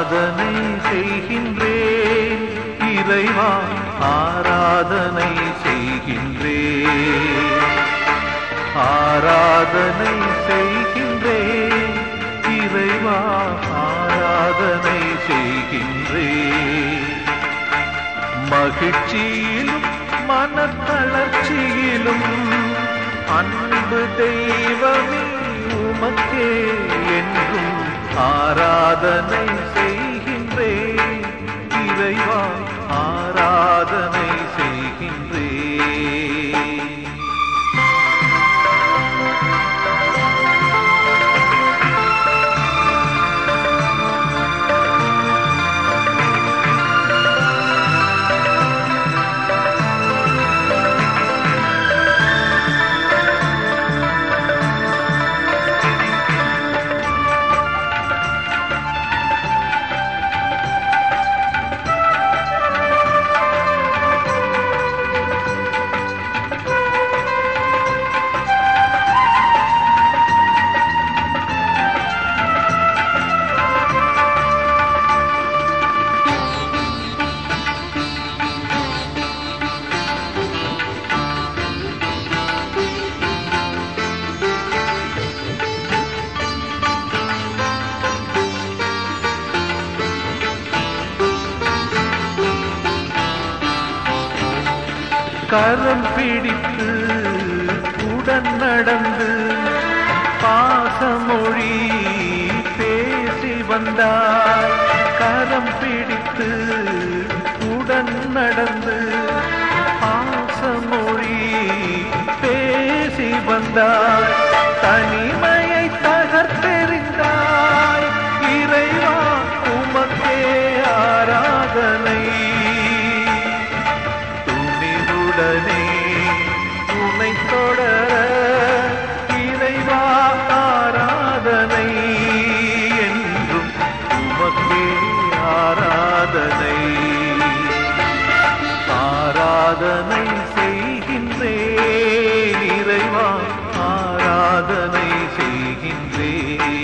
ஆராதனை செய்கின்றேன் இறைவா ஆராதனை செய்கின்றேன் ஆராதனை செய்கின்றேன் இறைவா ஆராதனை செய்கின்றேன் மகிழ்ச்சியிலும் மனத்தளர்ச்சியிலும் அன்பு தெய்வமே உமக்கே என்றும் ஆராதனை செய்கின்றேன் இறைவா ஆராதனை செய்கின்றேன் கரம் பிடித்து உடன் நடந்து பாசமொழி பேசி வந்தார் கரம் பிடித்து உடன் நடந்து பாசமொழி பேசி வந்தார் தனிமையை தகர்த்தெறிந்தாய் இறைவா உமக்கே ஆராதனை துணிவுடனே உன்னை தொடர இறைவா ஆராதனை என்றும் உமக்கே ஆராதனை ஆராதனை செய்கின்றேன் இறைவா ஆராதனை செய்கின்றேன்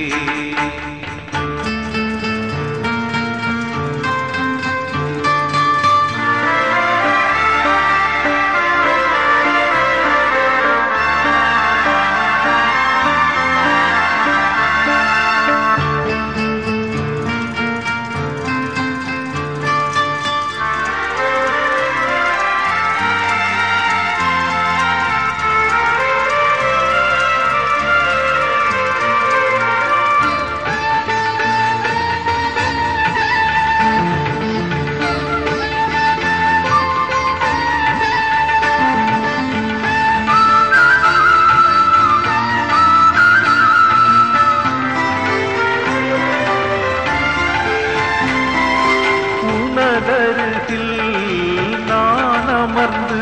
உனதருகில் நான் அமர்ந்து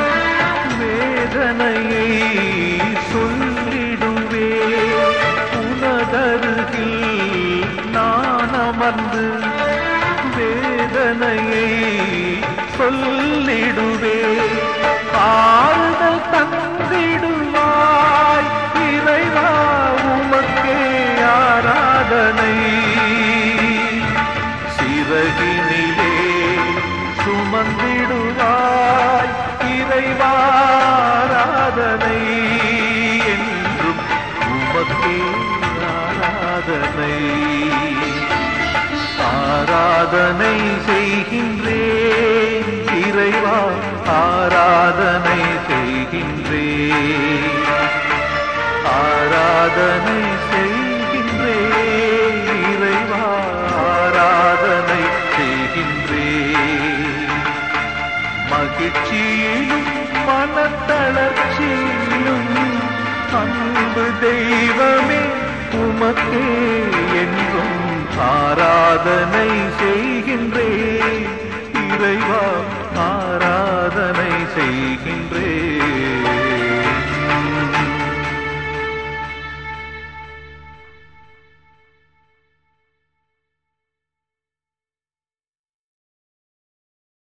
வேதனையை சொல்லிடுவே உனதருகில் நான் அமர்ந்து வேதனையை சொல்லிடுவே ஆறுதல் தந்திடுவாய் இறைவா உமக்கே ஆராதனை சிறகினிலே சுமந்திடுவாய் இறைவாராதனை என்றும் உமக்கே ஆராதனை ஆராதனை செய்கின்றேன் இறைவா ஆராதனை செய்கின்றேன் ஆராதனை செய்கின்றேன் இறைவா ஆராதனை செய்கின்றேன் மகிழ்ச்சியிலும் மனத்தளர்ச்சியிலும் அன்பு தெய்வமே உமக்கே என்றும் ஆராதனை செய்கின்றேன் இறைவா ஆராதனை செய்கின்றேன்